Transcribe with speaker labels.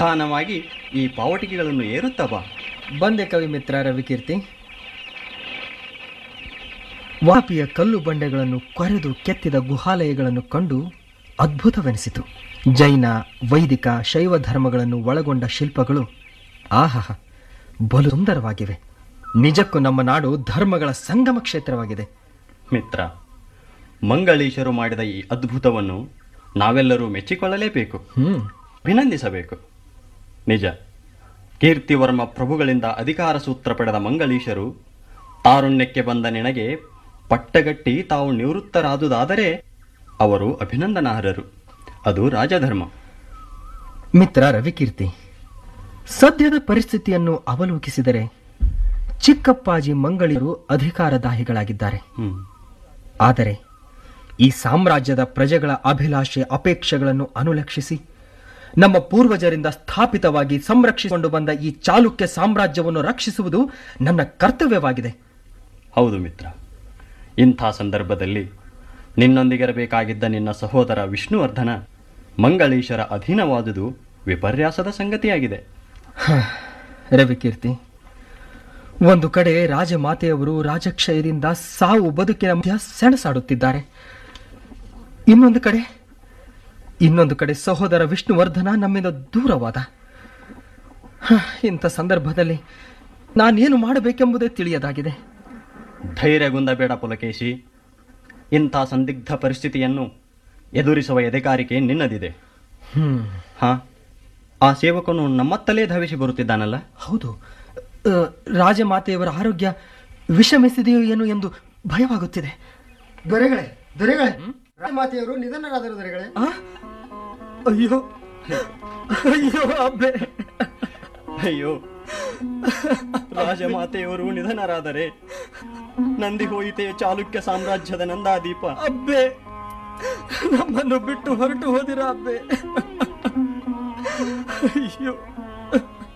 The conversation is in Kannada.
Speaker 1: ನಿಧಾನವಾಗಿ ಈ ಪಾವಟಿಗೆಗಳನ್ನು ಏರುತ್ತಾ ಬಾ
Speaker 2: ಬಂದೆ ಕವಿ ಮಿತ್ರ ರವಿಕೀರ್ತಿ ವಾಪಿಯ ಕಲ್ಲು ಬಂಡೆಗಳನ್ನು ಕೊರೆದು ಕೆತ್ತಿದ ಗುಹಾಲಯಗಳನ್ನು ಕಂಡು ಅದ್ಭುತವೆನಿಸಿತು ಜೈನ ವೈದಿಕ ಶೈವ ಧರ್ಮಗಳನ್ನು ಒಳಗೊಂಡ ಶಿಲ್ಪಗಳು ಆಹಹ ಬಲು ಸುಂದರವಾಗಿವೆ ನಿಜಕ್ಕೂ ನಮ್ಮ ನಾಡು ಧರ್ಮಗಳ ಸಂಗಮ ಕ್ಷೇತ್ರವಾಗಿದೆ
Speaker 1: ಮಿತ್ರ ಮಂಗಳೀಶರು ಮಾಡಿದ ಈ ಅದ್ಭುತವನ್ನು ನಾವೆಲ್ಲರೂ ಮೆಚ್ಚಿಕೊಳ್ಳಲೇಬೇಕು
Speaker 2: ಹ್ಮ್
Speaker 1: ಅಭಿನಂದಿಸಬೇಕು ನಿಜ ಕೀರ್ತಿವರ್ಮ ಪ್ರಭುಗಳಿಂದ ಅಧಿಕಾರ ಸೂತ್ರ ಪಡೆದ ಮಂಗಳೀಶರು ತಾರುಣ್ಯಕ್ಕೆ ಬಂದ ನಿನಗೆ ಪಟ್ಟಗಟ್ಟಿ ತಾವು ನಿವೃತ್ತರಾದುದಾದರೆ ಅವರು ಅಭಿನಂದನಾರ್ಹರು ಅದು ರಾಜಧರ್ಮ
Speaker 2: ಮಿತ್ರ ರವಿಕೀರ್ತಿ ಸದ್ಯದ ಪರಿಸ್ಥಿತಿಯನ್ನು ಅವಲೋಕಿಸಿದರೆ ಚಿಕ್ಕಪ್ಪಾಜಿ ಮಂಗಳಿರು ಅಧಿಕಾರದಾಹಿಗಳಾಗಿದ್ದಾರೆ
Speaker 1: ಹ್ಮ್
Speaker 2: ಆದರೆ ಈ ಸಾಮ್ರಾಜ್ಯದ ಪ್ರಜೆಗಳ ಅಭಿಲಾಷೆ ಅಪೇಕ್ಷೆಗಳನ್ನು ಅನುಲಕ್ಷಿಸಿ ನಮ್ಮ ಪೂರ್ವಜರಿಂದ ಸ್ಥಾಪಿತವಾಗಿ ಸಂರಕ್ಷಿಸಿಕೊಂಡು ಬಂದ ಈ ಚಾಲುಕ್ಯ ಸಾಮ್ರಾಜ್ಯವನ್ನು ರಕ್ಷಿಸುವುದು ನನ್ನ ಕರ್ತವ್ಯವಾಗಿದೆ
Speaker 1: ಹೌದು ಮಿತ್ರ ಇಂಥ ಸಂದರ್ಭದಲ್ಲಿ ನಿನ್ನೊಂದಿಗಿರಬೇಕಾಗಿದ್ದ ನಿನ್ನ ಸಹೋದರ ವಿಷ್ಣುವರ್ಧನ ಮಂಗಳೀಶರ ಅಧೀನವಾದುದು ವಿಪರ್ಯಾಸದ ಸಂಗತಿಯಾಗಿದೆ
Speaker 2: ಹ, ರವಿಕೀರ್ತಿ ಒಂದು ಕಡೆ ರಾಜಮಾತೆಯವರು ರಾಜಕ್ಷಯದಿಂದ ಸಾವು ಬದುಕಿನ ಮಧ್ಯ ಸೆಣಸಾಡುತ್ತಿದ್ದಾರೆ ಇನ್ನೊಂದು ಕಡೆ ಇನ್ನೊಂದು ಕಡೆ ಸಹೋದರ ವಿಷ್ಣುವರ್ಧನ ನಮ್ಮಿಂದ ದೂರವಾದ ಹ, ಇಂಥ ಸಂದರ್ಭದಲ್ಲಿ ನಾನೇನು ಮಾಡಬೇಕೆಂಬುದೇ ತಿಳಿಯದಾಗಿದೆ
Speaker 1: ಧೈರ್ಯಗುಂದಬೇಡ ಪುಲಕೇಶಿ ಇಂಥ ಸಂದಿಗ್ಧ ಪರಿಸ್ಥಿತಿಯನ್ನು ಎದುರಿಸುವ ಎದೆಗಾರಿಕೆ ನಿನ್ನದಿದೆ
Speaker 2: ಹ್ಮ್
Speaker 1: ಹಾ ಆ ಸೇವಕನು ನಮ್ಮತ್ತಲೇ ಧಾವಿಸಿ ಬರುತ್ತಿದ್ದಾನಲ್ಲ
Speaker 2: ಹೌದು ಅ, ರಾಜಮಾತೆಯವರ ಆರೋಗ್ಯ ವಿಷಮಿಸಿದೆಯೋ ಏನು ಎಂದು ಭಯವಾಗುತ್ತಿದೆ
Speaker 3: ದೊರೆಗಳೇ ದೊರೆಗಳೇ ರಾಜಮಾತೆಯವರು ನಿಧನರಾದರು ದೊರೆಗಳೇ
Speaker 2: ಆ? ಅಯ್ಯೋ ಅಯ್ಯೋ ಅಬ್ಬೆ
Speaker 1: ಅಯ್ಯೋ ರಾಜಮಾತೆಯವರು ನಿಧನರಾದರೆ ನಂದಿ ಹೋಯಿತೆ ಚಾಲುಕ್ಯ ಸಾಮ್ರಾಜ್ಯದ ನಂದಾದೀಪ
Speaker 2: ಅಬ್ಬೆ ನಮ್ಮನ್ನು ಬಿಟ್ಟು ಹೊರಟು ಹೋದಿರ ಅಬ್ಬೆ ಅಯ್ಯೋ